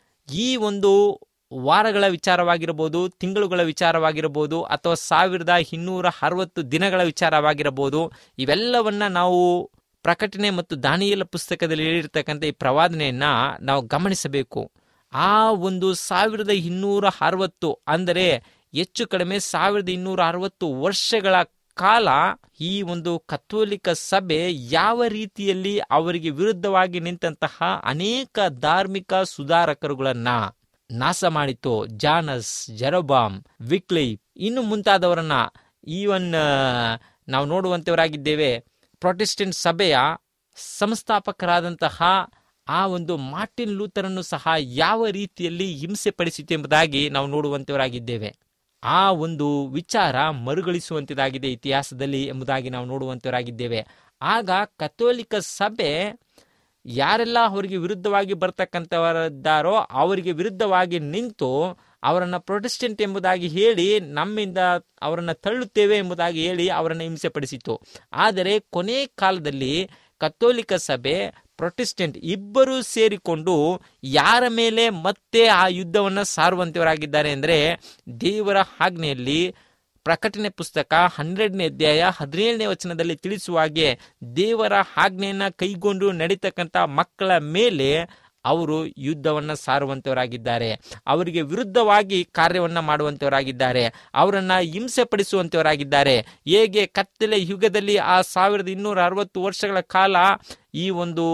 Speaker 3: ಈ ಒಂದು ವಾರಗಳ ವಿಚಾರವಾಗಿರಬಹುದು ತಿಂಗಳುಗಳ ವಿಚಾರವಾಗಿರಬಹುದು ಅಥವಾ ಸಾವಿರದ ಇನ್ನೂರ ಅರವತ್ತು ದಿನಗಳ ವಿಚಾರವಾಗಿರಬಹುದು ಇವೆಲ್ಲವನ್ನ ನಾವು ಪ್ರಕಟಣೆ ಮತ್ತು ದಾನಿಯಲ ಪುಸ್ತಕದಲ್ಲಿ ಹೇಳಿರ್ತಕ್ಕಂಥ ಈ ಪ್ರವಾದನೆಯನ್ನ ನಾವು ಗಮನಿಸಬೇಕು ಆ ಒಂದು ಸಾವಿರದ ಇನ್ನೂರ ಅರವತ್ತು ಅಂದರೆ ಹೆಚ್ಚು ಕಡಿಮೆ ಸಾವಿರದ ಇನ್ನೂರ ಅರವತ್ತು ವರ್ಷಗಳ ಕಾಲ ಈ ಒಂದು ಕಥೋಲಿಕ ಸಭೆ ಯಾವ ರೀತಿಯಲ್ಲಿ ಅವರಿಗೆ ವಿರುದ್ಧವಾಗಿ ನಿಂತಹ ಅನೇಕ ಧಾರ್ಮಿಕ ಸುಧಾರಕರುಗಳನ್ನ ನಾಶ ಮಾಡಿತು ಜಾನಸ್ ಜೆರೋಬಾಮ್ ವಿಕ್ಲೈ ಇನ್ನು ಮುಂತಾದವರನ್ನ ಈವನ್ ನಾವು ನೋಡುವಂತವರಾಗಿದ್ದೇವೆ ಪ್ರೊಟೆಸ್ಟೆಂಟ್ ಸಭೆಯ ಸಂಸ್ಥಾಪಕರಾದಂತಹ ಆ ಒಂದು ಮಾರ್ಟಿನ್ ಲೂಥರನ್ನು ಸಹ ಯಾವ ರೀತಿಯಲ್ಲಿ ಹಿಂಸೆ ಪಡಿಸಿತು ಎಂಬುದಾಗಿ ನಾವು ನೋಡುವಂತವರಾಗಿದ್ದೇವೆ ಆ ಒಂದು ವಿಚಾರ ಮರುಗಳಿಸುವಂತದಾಗಿದೆ ಇತಿಹಾಸದಲ್ಲಿ ಎಂಬುದಾಗಿ ನಾವು ನೋಡುವಂತವರಾಗಿದ್ದೇವೆ ಆಗ ಕಥೋಲಿಕ ಸಭೆ ಯಾರೆಲ್ಲ ಅವರಿಗೆ ವಿರುದ್ಧವಾಗಿ ಬರ್ತಕ್ಕಂಥವರಿದ್ದಾರೋ ಅವರಿಗೆ ವಿರುದ್ಧವಾಗಿ ನಿಂತು ಅವರನ್ನ ಪ್ರೊಟೆಸ್ಟೆಂಟ್ ಎಂಬುದಾಗಿ ಹೇಳಿ ನಮ್ಮಿಂದ ಅವರನ್ನ ತಳ್ಳುತ್ತೇವೆ ಎಂಬುದಾಗಿ ಹೇಳಿ ಅವರನ್ನು ಹಿಂಸೆಪಡಿಸಿತು ಆದರೆ ಕೊನೆ ಕಾಲದಲ್ಲಿ ಕಥೋಲಿಕ ಸಭೆ ಪ್ರೊಟೆಸ್ಟೆಂಟ್ ಇಬ್ಬರೂ ಸೇರಿಕೊಂಡು ಯಾರ ಮೇಲೆ ಮತ್ತೆ ಆ ಯುದ್ಧವನ್ನು ಸಾರುವಂತವರಾಗಿದ್ದಾರೆ ಅಂದರೆ ದೇವರ ಆಜ್ಞೆಯಲ್ಲಿ ಪ್ರಕಟಣೆ ಪುಸ್ತಕ ಹನ್ನೆರಡನೇ ಅಧ್ಯಾಯ ಹದಿನೇಳನೇ ವಚನದಲ್ಲಿ ತಿಳಿಸುವ ಹಾಗೆ ದೇವರ ಆಜ್ಞೆಯನ್ನ ಕೈಗೊಂಡು ನಡೀತಕ್ಕಂಥ ಮಕ್ಕಳ ಮೇಲೆ ಅವರು ಯುದ್ಧವನ್ನ ಸಾರುವಂತವರಾಗಿದ್ದಾರೆ ಅವರಿಗೆ ವಿರುದ್ಧವಾಗಿ ಕಾರ್ಯವನ್ನ ಮಾಡುವಂತವರಾಗಿದ್ದಾರೆ ಅವರನ್ನ ಹಿಂಸೆ ಪಡಿಸುವಂತವರಾಗಿದ್ದಾರೆ ಹೇಗೆ ಕತ್ತಲೆ ಯುಗದಲ್ಲಿ ಆ ಸಾವಿರದ ಇನ್ನೂರ ಅರವತ್ತು ವರ್ಷಗಳ ಕಾಲ ಈ ಒಂದು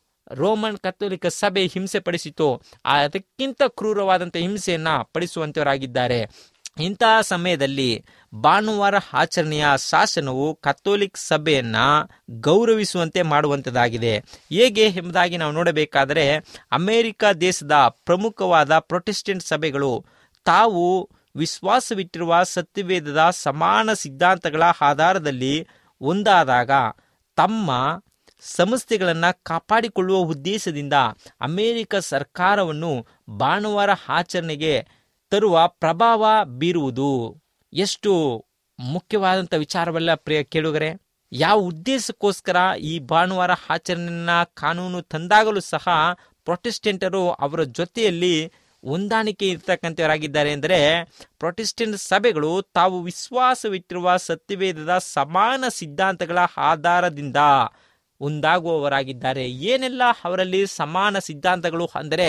Speaker 3: ರೋಮನ್ ಕಥೋಲಿಕ ಸಭೆ ಹಿಂಸೆ ಪಡಿಸಿತು ಅದಕ್ಕಿಂತ ಕ್ರೂರವಾದಂಥ ಹಿಂಸೆಯನ್ನ ಪಡಿಸುವಂತವರಾಗಿದ್ದಾರೆ ಇಂತಹ ಸಮಯದಲ್ಲಿ ಭಾನುವಾರ ಆಚರಣೆಯ ಶಾಸನವು ಕಥೋಲಿಕ್ ಸಭೆಯನ್ನ ಗೌರವಿಸುವಂತೆ ಮಾಡುವಂಥದ್ದಾಗಿದೆ ಹೇಗೆ ಎಂಬುದಾಗಿ ನಾವು ನೋಡಬೇಕಾದರೆ ಅಮೆರಿಕ ದೇಶದ ಪ್ರಮುಖವಾದ ಪ್ರೊಟೆಸ್ಟೆಂಟ್ ಸಭೆಗಳು ತಾವು ವಿಶ್ವಾಸವಿಟ್ಟಿರುವ ಸತ್ಯವೇದದ ಸಮಾನ ಸಿದ್ಧಾಂತಗಳ ಆಧಾರದಲ್ಲಿ ಒಂದಾದಾಗ ತಮ್ಮ ಸಂಸ್ಥೆಗಳನ್ನು ಕಾಪಾಡಿಕೊಳ್ಳುವ ಉದ್ದೇಶದಿಂದ ಅಮೆರಿಕ ಸರ್ಕಾರವನ್ನು ಭಾನುವಾರ ಆಚರಣೆಗೆ ತರುವ ಪ್ರಭಾವ ಬೀರುವುದು ಎಷ್ಟು ಮುಖ್ಯವಾದಂಥ ವಿಚಾರವಲ್ಲ ಪ್ರಿಯ ಕೇಳುಗರೆ ಯಾವ ಉದ್ದೇಶಕ್ಕೋಸ್ಕರ ಈ ಭಾನುವಾರ ಆಚರಣೆಯನ್ನ ಕಾನೂನು ತಂದಾಗಲೂ ಸಹ ಪ್ರೊಟೆಸ್ಟೆಂಟರು ಅವರ ಜೊತೆಯಲ್ಲಿ ಹೊಂದಾಣಿಕೆ ಇರ್ತಕ್ಕಂಥವರಾಗಿದ್ದಾರೆ ಅಂದರೆ ಪ್ರೊಟೆಸ್ಟೆಂಟ್ ಸಭೆಗಳು ತಾವು ವಿಶ್ವಾಸವಿಟ್ಟಿರುವ ಸತ್ಯವೇದದ ಸಮಾನ ಸಿದ್ಧಾಂತಗಳ ಆಧಾರದಿಂದ ಒಂದಾಗುವವರಾಗಿದ್ದಾರೆ ಏನೆಲ್ಲ ಅವರಲ್ಲಿ ಸಮಾನ ಸಿದ್ಧಾಂತಗಳು ಅಂದರೆ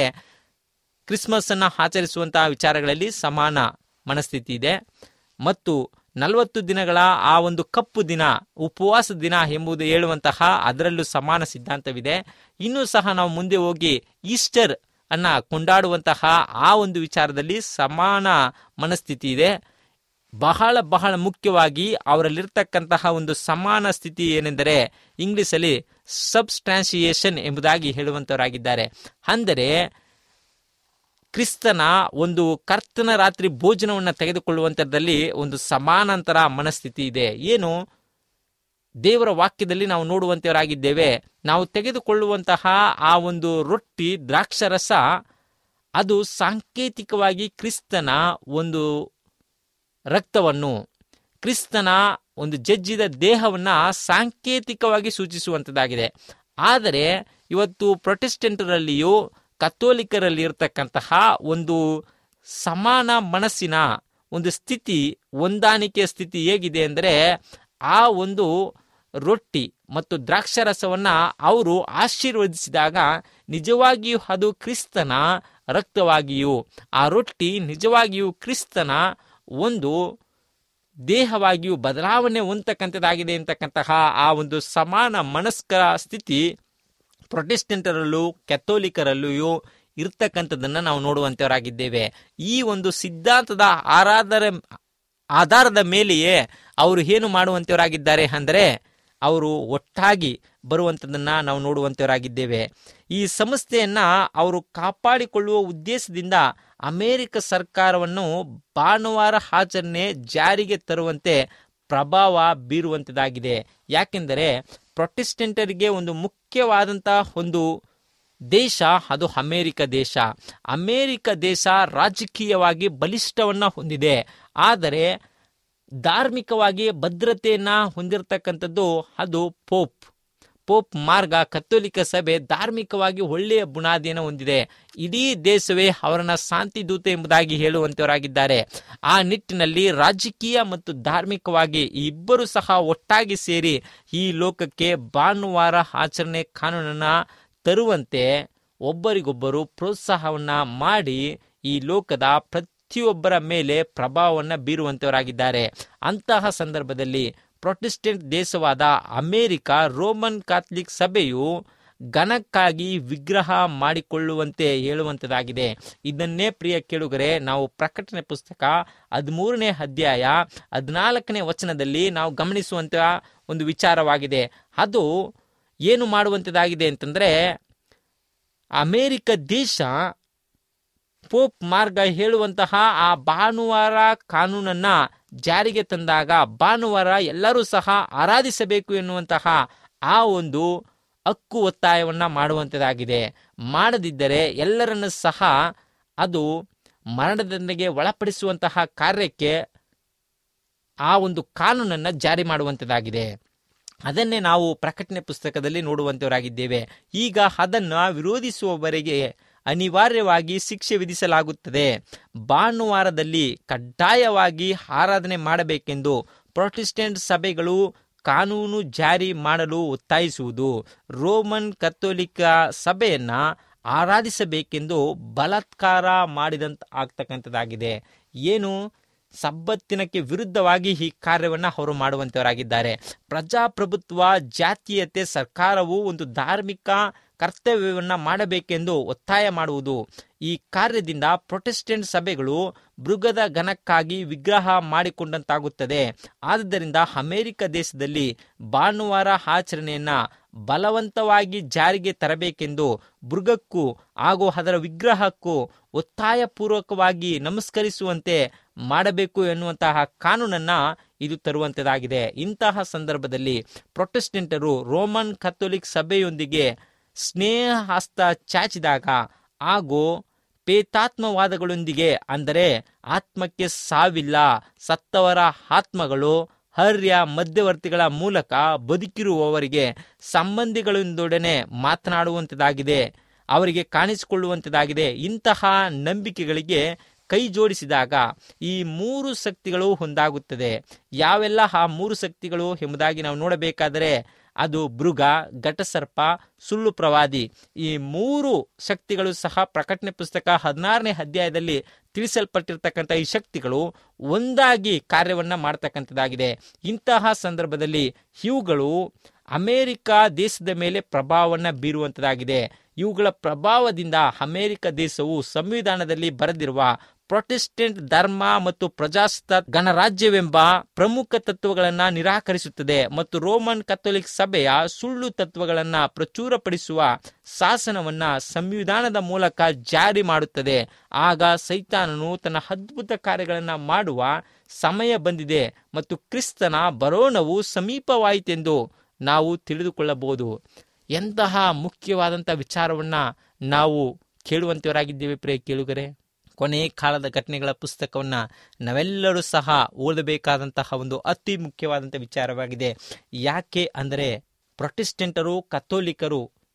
Speaker 3: ಕ್ರಿಸ್ಮಸ್ ಅನ್ನ ಆಚರಿಸುವಂತಹ ವಿಚಾರಗಳಲ್ಲಿ ಸಮಾನ ಮನಸ್ಥಿತಿ ಇದೆ ಮತ್ತು ನಲವತ್ತು ದಿನಗಳ ಆ ಒಂದು ಕಪ್ಪು ದಿನ ಉಪವಾಸ ದಿನ ಎಂಬುದು ಹೇಳುವಂತಹ ಅದರಲ್ಲೂ ಸಮಾನ ಸಿದ್ಧಾಂತವಿದೆ ಇನ್ನೂ ಸಹ ನಾವು ಮುಂದೆ ಹೋಗಿ ಈಸ್ಟರ್ ಅನ್ನ ಕೊಂಡಾಡುವಂತಹ ಆ ಒಂದು ವಿಚಾರದಲ್ಲಿ ಸಮಾನ ಮನಸ್ಥಿತಿ ಇದೆ ಬಹಳ ಬಹಳ ಮುಖ್ಯವಾಗಿ ಅವರಲ್ಲಿರ್ತಕ್ಕಂತಹ ಒಂದು ಸಮಾನ ಸ್ಥಿತಿ ಏನೆಂದರೆ ಇಂಗ್ಲಿಷಲ್ಲಿ ಸಬ್ಸ್ಟ್ಯಾನ್ಸಿಯೇಷನ್ ಎಂಬುದಾಗಿ ಹೇಳುವಂತವರಾಗಿದ್ದಾರೆ ಅಂದರೆ ಕ್ರಿಸ್ತನ ಒಂದು ಕರ್ತನ ರಾತ್ರಿ ಭೋಜನವನ್ನು ತೆಗೆದುಕೊಳ್ಳುವಂಥದ್ದಲ್ಲಿ ಒಂದು ಸಮಾನಾಂತರ ಮನಸ್ಥಿತಿ ಇದೆ ಏನು ದೇವರ ವಾಕ್ಯದಲ್ಲಿ ನಾವು ನೋಡುವಂತವರಾಗಿದ್ದೇವೆ ನಾವು ತೆಗೆದುಕೊಳ್ಳುವಂತಹ ಆ ಒಂದು ರೊಟ್ಟಿ ದ್ರಾಕ್ಷರಸ ಅದು ಸಾಂಕೇತಿಕವಾಗಿ ಕ್ರಿಸ್ತನ ಒಂದು ರಕ್ತವನ್ನು ಕ್ರಿಸ್ತನ ಒಂದು ಜಜ್ಜಿದ ದೇಹವನ್ನ ಸಾಂಕೇತಿಕವಾಗಿ ಸೂಚಿಸುವಂಥದ್ದಾಗಿದೆ ಆದರೆ ಇವತ್ತು ಪ್ರೊಟೆಸ್ಟೆಂಟರಲ್ಲಿಯೂ ಕಥೋಲಿಕರಲ್ಲಿ ಇರತಕ್ಕಂತಹ ಒಂದು ಸಮಾನ ಮನಸ್ಸಿನ ಒಂದು ಸ್ಥಿತಿ ಹೊಂದಾಣಿಕೆಯ ಸ್ಥಿತಿ ಹೇಗಿದೆ ಅಂದರೆ ಆ ಒಂದು ರೊಟ್ಟಿ ಮತ್ತು ದ್ರಾಕ್ಷಾರಸವನ್ನ ಅವರು ಆಶೀರ್ವದಿಸಿದಾಗ ನಿಜವಾಗಿಯೂ ಅದು ಕ್ರಿಸ್ತನ ರಕ್ತವಾಗಿಯೂ ಆ ರೊಟ್ಟಿ ನಿಜವಾಗಿಯೂ ಕ್ರಿಸ್ತನ ಒಂದು ದೇಹವಾಗಿಯೂ ಬದಲಾವಣೆ ಹೊಂದತಕ್ಕಂಥದ್ದಾಗಿದೆ ಅಂತಕ್ಕಂತಹ ಆ ಒಂದು ಸಮಾನ ಮನಸ್ಕರ ಸ್ಥಿತಿ ಪ್ರೊಟೆಸ್ಟೆಂಟರಲ್ಲೂ ಕೆಥೋಲಿಕರಲ್ಲಿಯೂ ಇರ್ತಕ್ಕಂಥದ್ದನ್ನ ನಾವು ನೋಡುವಂತವರಾಗಿದ್ದೇವೆ ಈ ಒಂದು ಸಿದ್ಧಾಂತದ ಆರಾಧರ ಆಧಾರದ ಮೇಲೆಯೇ ಅವರು ಏನು ಮಾಡುವಂತವರಾಗಿದ್ದಾರೆ ಅಂದರೆ ಅವರು ಒಟ್ಟಾಗಿ ಬರುವಂಥದ್ದನ್ನ ನಾವು ನೋಡುವಂತವರಾಗಿದ್ದೇವೆ ಈ ಸಂಸ್ಥೆಯನ್ನ ಅವರು ಕಾಪಾಡಿಕೊಳ್ಳುವ ಉದ್ದೇಶದಿಂದ ಅಮೆರಿಕ ಸರ್ಕಾರವನ್ನು ಭಾನುವಾರ ಆಚರಣೆ ಜಾರಿಗೆ ತರುವಂತೆ ಪ್ರಭಾವ ಬೀರುವಂಥದ್ದಾಗಿದೆ ಯಾಕೆಂದರೆ ಪ್ರೊಟೆಸ್ಟೆಂಟರಿಗೆ ಒಂದು ಮುಖ್ಯವಾದಂತಹ ಒಂದು ದೇಶ ಅದು ಅಮೇರಿಕ ದೇಶ ಅಮೇರಿಕ ದೇಶ ರಾಜಕೀಯವಾಗಿ ಬಲಿಷ್ಠವನ್ನ ಹೊಂದಿದೆ ಆದರೆ ಧಾರ್ಮಿಕವಾಗಿ ಭದ್ರತೆಯನ್ನ ಹೊಂದಿರತಕ್ಕಂಥದ್ದು ಅದು ಪೋಪ್ ಪೋಪ್ ಮಾರ್ಗ ಕತ್ತೋಲಿಕ ಸಭೆ ಧಾರ್ಮಿಕವಾಗಿ ಒಳ್ಳೆಯ ಬುನಾದಿಯನ್ನು ಹೊಂದಿದೆ ಇಡೀ ದೇಶವೇ ಅವರನ್ನ ಶಾಂತಿ ದೂತ ಎಂಬುದಾಗಿ ಹೇಳುವಂತವರಾಗಿದ್ದಾರೆ ಆ ನಿಟ್ಟಿನಲ್ಲಿ ರಾಜಕೀಯ ಮತ್ತು ಧಾರ್ಮಿಕವಾಗಿ ಈ ಇಬ್ಬರು ಸಹ ಒಟ್ಟಾಗಿ ಸೇರಿ ಈ ಲೋಕಕ್ಕೆ ಭಾನುವಾರ ಆಚರಣೆ ಕಾನೂನನ್ನ ತರುವಂತೆ ಒಬ್ಬರಿಗೊಬ್ಬರು ಪ್ರೋತ್ಸಾಹವನ್ನ ಮಾಡಿ ಈ ಲೋಕದ ಪ್ರತಿಯೊಬ್ಬರ ಮೇಲೆ ಪ್ರಭಾವವನ್ನು ಬೀರುವಂತವರಾಗಿದ್ದಾರೆ ಅಂತಹ ಸಂದರ್ಭದಲ್ಲಿ ಪ್ರೊಟೆಸ್ಟೆಂಟ್ ದೇಶವಾದ ಅಮೆರಿಕ ರೋಮನ್ ಕ್ಯಾಥಲಿಕ್ ಸಭೆಯು ಘನಕ್ಕಾಗಿ ವಿಗ್ರಹ ಮಾಡಿಕೊಳ್ಳುವಂತೆ ಹೇಳುವಂತದಾಗಿದೆ ಇದನ್ನೇ ಪ್ರಿಯ ಕೇಳುಗರೆ ನಾವು ಪ್ರಕಟಣೆ ಪುಸ್ತಕ ಹದಿಮೂರನೇ ಅಧ್ಯಾಯ ಹದಿನಾಲ್ಕನೇ ವಚನದಲ್ಲಿ ನಾವು ಗಮನಿಸುವಂತ ಒಂದು ವಿಚಾರವಾಗಿದೆ ಅದು ಏನು ಮಾಡುವಂಥದ್ದಾಗಿದೆ ಅಂತಂದ್ರೆ ಅಮೇರಿಕ ದೇಶ ಪೋಪ್ ಮಾರ್ಗ ಹೇಳುವಂತಹ ಆ ಭಾನುವಾರ ಕಾನೂನನ್ನ ಜಾರಿಗೆ ತಂದಾಗ ಭಾನುವಾರ ಎಲ್ಲರೂ ಸಹ ಆರಾಧಿಸಬೇಕು ಎನ್ನುವಂತಹ ಆ ಒಂದು ಹಕ್ಕು ಒತ್ತಾಯವನ್ನ ಮಾಡುವಂಥದ್ದಾಗಿದೆ ಮಾಡದಿದ್ದರೆ ಎಲ್ಲರನ್ನು ಸಹ ಅದು ಮರಣದಂಡೆಗೆ ಒಳಪಡಿಸುವಂತಹ ಕಾರ್ಯಕ್ಕೆ ಆ ಒಂದು ಕಾನೂನನ್ನ ಜಾರಿ ಮಾಡುವಂಥದ್ದಾಗಿದೆ ಅದನ್ನೇ ನಾವು ಪ್ರಕಟಣೆ ಪುಸ್ತಕದಲ್ಲಿ ನೋಡುವಂತವರಾಗಿದ್ದೇವೆ ಈಗ ಅದನ್ನು ವಿರೋಧಿಸುವವರೆಗೆ ಅನಿವಾರ್ಯವಾಗಿ ಶಿಕ್ಷೆ ವಿಧಿಸಲಾಗುತ್ತದೆ ಭಾನುವಾರದಲ್ಲಿ ಕಡ್ಡಾಯವಾಗಿ ಆರಾಧನೆ ಮಾಡಬೇಕೆಂದು ಪ್ರೊಟೆಸ್ಟೆಂಟ್ ಸಭೆಗಳು ಕಾನೂನು ಜಾರಿ ಮಾಡಲು ಒತ್ತಾಯಿಸುವುದು ರೋಮನ್ ಕಥೋಲಿಕ ಸಭೆಯನ್ನ ಆರಾಧಿಸಬೇಕೆಂದು ಬಲಾತ್ಕಾರ ಮಾಡಿದಂತ ಆಗ್ತಕ್ಕಂಥದ್ದಾಗಿದೆ ಏನು ಸಬ್ಬತ್ತಿನಕ್ಕೆ ವಿರುದ್ಧವಾಗಿ ಈ ಕಾರ್ಯವನ್ನ ಅವರು ಮಾಡುವಂತವರಾಗಿದ್ದಾರೆ ಪ್ರಜಾಪ್ರಭುತ್ವ ಜಾತೀಯತೆ ಸರ್ಕಾರವು ಒಂದು ಧಾರ್ಮಿಕ ಕರ್ತವ್ಯವನ್ನ ಮಾಡಬೇಕೆಂದು ಒತ್ತಾಯ ಮಾಡುವುದು ಈ ಕಾರ್ಯದಿಂದ ಪ್ರೊಟೆಸ್ಟೆಂಟ್ ಸಭೆಗಳು ಮೃಗದ ಘನಕ್ಕಾಗಿ ವಿಗ್ರಹ ಮಾಡಿಕೊಂಡಂತಾಗುತ್ತದೆ ಆದ್ದರಿಂದ ಅಮೆರಿಕ ದೇಶದಲ್ಲಿ ಭಾನುವಾರ ಆಚರಣೆಯನ್ನ ಬಲವಂತವಾಗಿ ಜಾರಿಗೆ ತರಬೇಕೆಂದು ಮೃಗಕ್ಕೂ ಹಾಗೂ ಅದರ ವಿಗ್ರಹಕ್ಕೂ ಒತ್ತಾಯಪೂರ್ವಕವಾಗಿ ನಮಸ್ಕರಿಸುವಂತೆ ಮಾಡಬೇಕು ಎನ್ನುವಂತಹ ಕಾನೂನನ್ನ ಇದು ತರುವಂತದಾಗಿದೆ ಇಂತಹ ಸಂದರ್ಭದಲ್ಲಿ ಪ್ರೊಟೆಸ್ಟೆಂಟರು ರೋಮನ್ ಕಥೋಲಿಕ್ ಸಭೆಯೊಂದಿಗೆ ಸ್ನೇಹ ಹಸ್ತ ಚಾಚಿದಾಗ ಹಾಗೂ ಪೇತಾತ್ಮವಾದಗಳೊಂದಿಗೆ ಅಂದರೆ ಆತ್ಮಕ್ಕೆ ಸಾವಿಲ್ಲ ಸತ್ತವರ ಆತ್ಮಗಳು ಹರ್ಯ ಮಧ್ಯವರ್ತಿಗಳ ಮೂಲಕ ಬದುಕಿರುವವರಿಗೆ ಸಂಬಂಧಿಗಳೊಂದೊಡನೆ ಮಾತನಾಡುವಂಥದ್ದಾಗಿದೆ ಅವರಿಗೆ ಕಾಣಿಸಿಕೊಳ್ಳುವಂಥದ್ದಾಗಿದೆ ಇಂತಹ ನಂಬಿಕೆಗಳಿಗೆ ಕೈ ಜೋಡಿಸಿದಾಗ ಈ ಮೂರು ಶಕ್ತಿಗಳು ಹೊಂದಾಗುತ್ತದೆ ಯಾವೆಲ್ಲ ಆ ಮೂರು ಶಕ್ತಿಗಳು ಎಂಬುದಾಗಿ ನಾವು ನೋಡಬೇಕಾದರೆ ಅದು ಮೃಗ ಘಟಸರ್ಪ ಸುಳ್ಳು ಪ್ರವಾದಿ ಈ ಮೂರು ಶಕ್ತಿಗಳು ಸಹ ಪ್ರಕಟಣೆ ಪುಸ್ತಕ ಹದಿನಾರನೇ ಅಧ್ಯಾಯದಲ್ಲಿ ತಿಳಿಸಲ್ಪಟ್ಟಿರ್ತಕ್ಕಂಥ ಈ ಶಕ್ತಿಗಳು ಒಂದಾಗಿ ಕಾರ್ಯವನ್ನ ಮಾಡ್ತಕ್ಕಂಥದ್ದಾಗಿದೆ ಇಂತಹ ಸಂದರ್ಭದಲ್ಲಿ ಇವುಗಳು ಅಮೆರಿಕ ದೇಶದ ಮೇಲೆ ಪ್ರಭಾವವನ್ನ ಬೀರುವಂತದಾಗಿದೆ ಇವುಗಳ ಪ್ರಭಾವದಿಂದ ಅಮೆರಿಕ ದೇಶವು ಸಂವಿಧಾನದಲ್ಲಿ ಬರೆದಿರುವ ಪ್ರೊಟೆಸ್ಟೆಂಟ್ ಧರ್ಮ ಮತ್ತು ಪ್ರಜಾಸ್ತ ಗಣರಾಜ್ಯವೆಂಬ ಪ್ರಮುಖ ತತ್ವಗಳನ್ನ ನಿರಾಕರಿಸುತ್ತದೆ ಮತ್ತು ರೋಮನ್ ಕಥೋಲಿಕ್ ಸಭೆಯ ಸುಳ್ಳು ತತ್ವಗಳನ್ನ ಪ್ರಚುರಪಡಿಸುವ ಶಾಸನವನ್ನ ಸಂವಿಧಾನದ ಮೂಲಕ ಜಾರಿ ಮಾಡುತ್ತದೆ ಆಗ ಸೈತಾನನು ತನ್ನ ಅದ್ಭುತ ಕಾರ್ಯಗಳನ್ನ ಮಾಡುವ ಸಮಯ ಬಂದಿದೆ ಮತ್ತು ಕ್ರಿಸ್ತನ ಬರೋಣವು ಸಮೀಪವಾಯಿತೆಂದು ನಾವು ತಿಳಿದುಕೊಳ್ಳಬಹುದು ಎಂತಹ ಮುಖ್ಯವಾದಂಥ ವಿಚಾರವನ್ನ ನಾವು ಕೇಳುವಂತವರಾಗಿದ್ದೇವೆ ಪ್ರಿಯ ಕೇಳುಗರೆ ಕೊನೆ ಕಾಲದ ಘಟನೆಗಳ ಪುಸ್ತಕವನ್ನ ನಾವೆಲ್ಲರೂ ಸಹ ಓದಬೇಕಾದಂತಹ ಒಂದು ಅತಿ ಮುಖ್ಯವಾದಂಥ ವಿಚಾರವಾಗಿದೆ ಯಾಕೆ ಅಂದರೆ ಪ್ರೊಟೆಸ್ಟೆಂಟರು ಕಥೋಲಿಕರು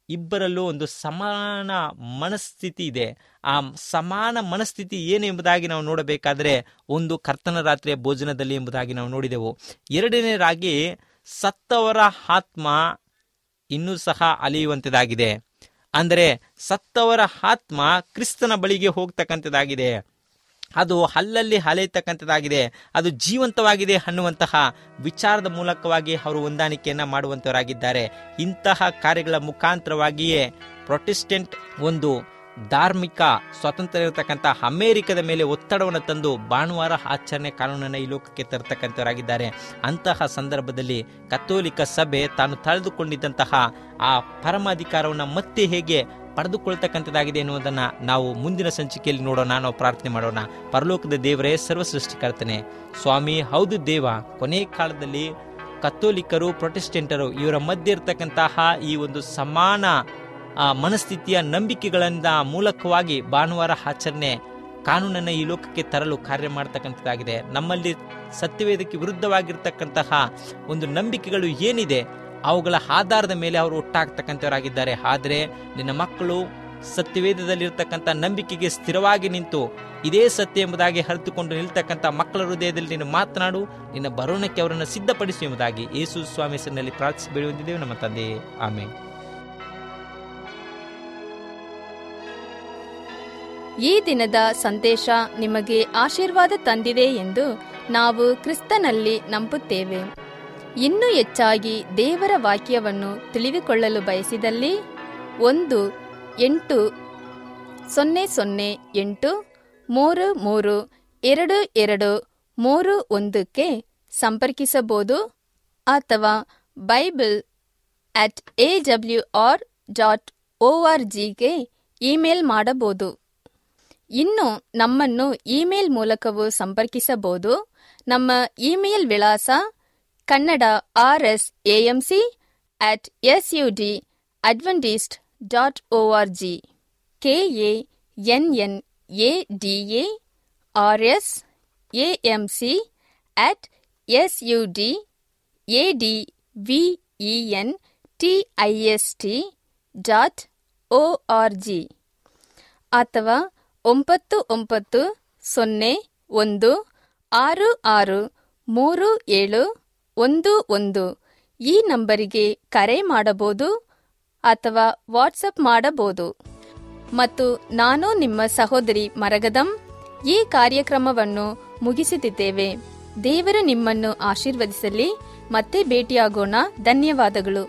Speaker 3: ಇಬ್ಬರಲ್ಲೂ ಒಂದು ಸಮಾನ ಮನಸ್ಥಿತಿ ಇದೆ ಆ ಸಮಾನ ಮನಸ್ಥಿತಿ ಏನು ಎಂಬುದಾಗಿ ನಾವು ನೋಡಬೇಕಾದ್ರೆ ಒಂದು ಕರ್ತನ ರಾತ್ರಿಯ ಭೋಜನದಲ್ಲಿ ಎಂಬುದಾಗಿ ನಾವು ನೋಡಿದೆವು ಎರಡನೇದಾಗಿ ಸತ್ತವರ ಆತ್ಮ ಇನ್ನೂ ಸಹ ಅಲಿಯುವಂಥದ್ದಾಗಿದೆ ಅಂದರೆ ಸತ್ತವರ ಆತ್ಮ ಕ್ರಿಸ್ತನ ಬಳಿಗೆ ಹೋಗ್ತಕ್ಕಂಥದ್ದಾಗಿದೆ ಅದು ಅಲ್ಲಲ್ಲಿ ಅಲೆಯತಕ್ಕಂಥದ್ದಾಗಿದೆ ಅದು ಜೀವಂತವಾಗಿದೆ ಅನ್ನುವಂತಹ ವಿಚಾರದ ಮೂಲಕವಾಗಿ ಅವರು ಹೊಂದಾಣಿಕೆಯನ್ನ ಮಾಡುವಂತವರಾಗಿದ್ದಾರೆ ಇಂತಹ ಕಾರ್ಯಗಳ ಮುಖಾಂತರವಾಗಿಯೇ ಪ್ರೊಟೆಸ್ಟೆಂಟ್ ಒಂದು ಧಾರ್ಮಿಕ ಸ್ವಾತಂತ್ರ್ಯ ಇರತಕ್ಕಂಥ ಅಮೇರಿಕದ ಮೇಲೆ ಒತ್ತಡವನ್ನು ತಂದು ಭಾನುವಾರ ಆಚರಣೆ ಕಾನೂನನ್ನು ಈ ಲೋಕಕ್ಕೆ ತರತಕ್ಕಂಥವರಾಗಿದ್ದಾರೆ ಅಂತಹ ಸಂದರ್ಭದಲ್ಲಿ ಕಥೋಲಿಕ ಸಭೆ ತಾನು ತಳೆದುಕೊಂಡಿದ್ದಂತಹ ಆ ಪರಮಾಧಿಕಾರವನ್ನು ಮತ್ತೆ ಹೇಗೆ ಪಡೆದುಕೊಳ್ತಕ್ಕಂಥದ್ದಾಗಿದೆ ಎನ್ನುವುದನ್ನ ನಾವು ಮುಂದಿನ ಸಂಚಿಕೆಯಲ್ಲಿ ನೋಡೋಣ ನಾವು ಪ್ರಾರ್ಥನೆ ಮಾಡೋಣ ಪರಲೋಕದ ದೇವರೇ ಸರ್ವ ಸೃಷ್ಟಿಕರ್ತನೆ ಸ್ವಾಮಿ ಹೌದು ದೇವ ಕೊನೆ ಕಾಲದಲ್ಲಿ ಕಥೋಲಿಕರು ಪ್ರೊಟೆಸ್ಟೆಂಟರು ಇವರ ಮಧ್ಯೆ ಇರತಕ್ಕಂತಹ ಈ ಒಂದು ಸಮಾನ ಆ, ಮನಸ್ಥಿತಿಯ ನಂಬಿಕೆಗಳಿಂದ ಮೂಲಕವಾಗಿ ಭಾನುವಾರ ಆಚರಣೆ ಕಾನೂನನ್ನು ಈ ಲೋಕಕ್ಕೆ ತರಲು ಕಾರ್ಯ ಮಾಡ್ತಕ್ಕಂಥದ್ದಾಗಿದೆ ನಮ್ಮಲ್ಲಿ ಸತ್ಯವೇದಕ್ಕೆ ವಿರುದ್ಧವಾಗಿರ್ತಕ್ಕಂತಹ ಒಂದು ನಂಬಿಕೆಗಳು ಏನಿದೆ ಅವುಗಳ ಆಧಾರದ ಮೇಲೆ ಅವರು ಒಟ್ಟಾಗ್ತಕ್ಕಂಥವರಾಗಿದ್ದಾರೆ ಆದರೆ ನಿನ್ನ ಮಕ್ಕಳು ಸತ್ಯವೇದದಲ್ಲಿರ್ತಕ್ಕಂಥ ನಂಬಿಕೆಗೆ ಸ್ಥಿರವಾಗಿ ನಿಂತು ಇದೇ ಸತ್ಯ ಎಂಬುದಾಗಿ ಹರಿತುಕೊಂಡು ನಿಲ್ತಕ್ಕಂಥ ಮಕ್ಕಳ ಹೃದಯದಲ್ಲಿ ನೀನು ಮಾತನಾಡು ನಿನ್ನ ಬರೋಣಕ್ಕೆ ಅವರನ್ನು ಸಿದ್ಧಪಡಿಸು ಎಂಬುದಾಗಿ ಯೇಸು ಸ್ವಾಮಿ ಹೆಸರಿನಲ್ಲಿ ಪ್ರಾರ್ಥಿಸಿ ಬೆಳೆಯುವಂತಿದ್ದೇವೆ ನಮ್ಮ ತಂದೆಯೇ ಆಮೇಲೆ
Speaker 1: ಈ ದಿನದ ಸಂದೇಶ ನಿಮಗೆ ಆಶೀರ್ವಾದ ತಂದಿದೆ ಎಂದು ನಾವು ಕ್ರಿಸ್ತನಲ್ಲಿ ನಂಬುತ್ತೇವೆ ಇನ್ನೂ ಹೆಚ್ಚಾಗಿ ದೇವರ ವಾಕ್ಯವನ್ನು ತಿಳಿದುಕೊಳ್ಳಲು ಬಯಸಿದಲ್ಲಿ ಒಂದು ಎಂಟು ಸೊನ್ನೆ ಸೊನ್ನೆ ಎಂಟು ಮೂರು ಮೂರು ಎರಡು ಎರಡು ಮೂರು ಒಂದಕ್ಕೆ ಸಂಪರ್ಕಿಸಬಹುದು ಅಥವಾ Bible at A W R dot O R ಜಿಗೆ ಇಮೇಲ್ ಮಾಡಬಹುದು ಇನ್ನು ನಮ್ಮನ್ನು ಇಮೇಲ್ ಮೂಲಕವೂ ಸಂಪರ್ಕಿಸಬಹುದು ನಮ್ಮ ಇಮೇಲ್ ವಿಳಾಸ Kannada R S AMC at S U D Adventist dot O R G K A N N A D A R S AMC at S U D A D V E N T I S T dot O R G ಅಥವಾ ಒಂಬತ್ತು ಒಂಬತ್ತು ಸೊನ್ನೆ ಒಂದು ಆರು ಆರು ಮೂರು ಏಳು ಒಂದು ಒಂದು ಈ ನಂಬರಿಗೆ ಕರೆ ಮಾಡಬಹುದು ಅಥವಾ ವಾಟ್ಸಪ್ ಮಾಡಬಹುದು ಮತ್ತು ನಾನು ನಿಮ್ಮ ಸಹೋದರಿ ಮರಗದಂ ಈ ಕಾರ್ಯಕ್ರಮವನ್ನು ಮುಗಿಸುತ್ತಿದ್ದೇವೆ ದೇವರು ನಿಮ್ಮನ್ನು ಆಶೀರ್ವದಿಸಲಿ ಮತ್ತೆ ಭೇಟಿಯಾಗೋಣ ಧನ್ಯವಾದಗಳು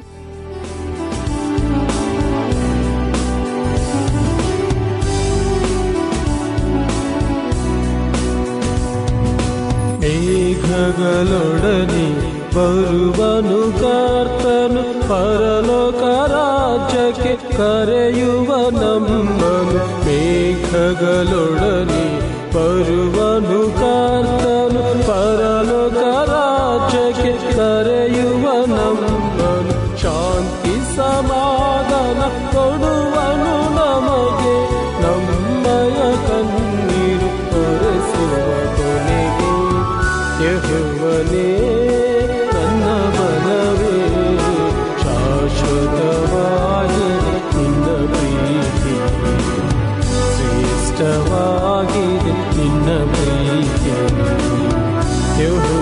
Speaker 2: ಮೇಘಗಳೊಡನೆ ಬರುವನು ಕರ್ತನು ಪರಲೋಕ ರಾಜ್ಯಕ್ಕೆ ಕರೆಯುವ ನಮ್ಮನು ಮೇಘಗಳೊಡನೆ ಬರುವನು ಕರ್ತನು ಪರಲೋಕ ರಾಜ್ಯಕ್ಕೆ ಕರೆಯುವ ನಮ್ಮನು ಶಾಂತಿ ಸಮಾಧಾನ ಕೊಡುವನು ನಮಗೆ ನಮ್ಮಯ ಕಣ್ಣೀರು ಒರೆಸುವ ಕೊನೆಗೆ ಯಹುವನೇ ನನ್ನ ಬಲವೇ ಶಾಶ್ವತವಾಗಿದೆ ನಿನ್ನ ಪ್ರೀತಿ ಶ್ರೇಷ್ಠವಾಗಿದೆ ನಿನ್ನ ಪ್ರೀತಿಯನ್ನು ಯೆಹೋವನೇ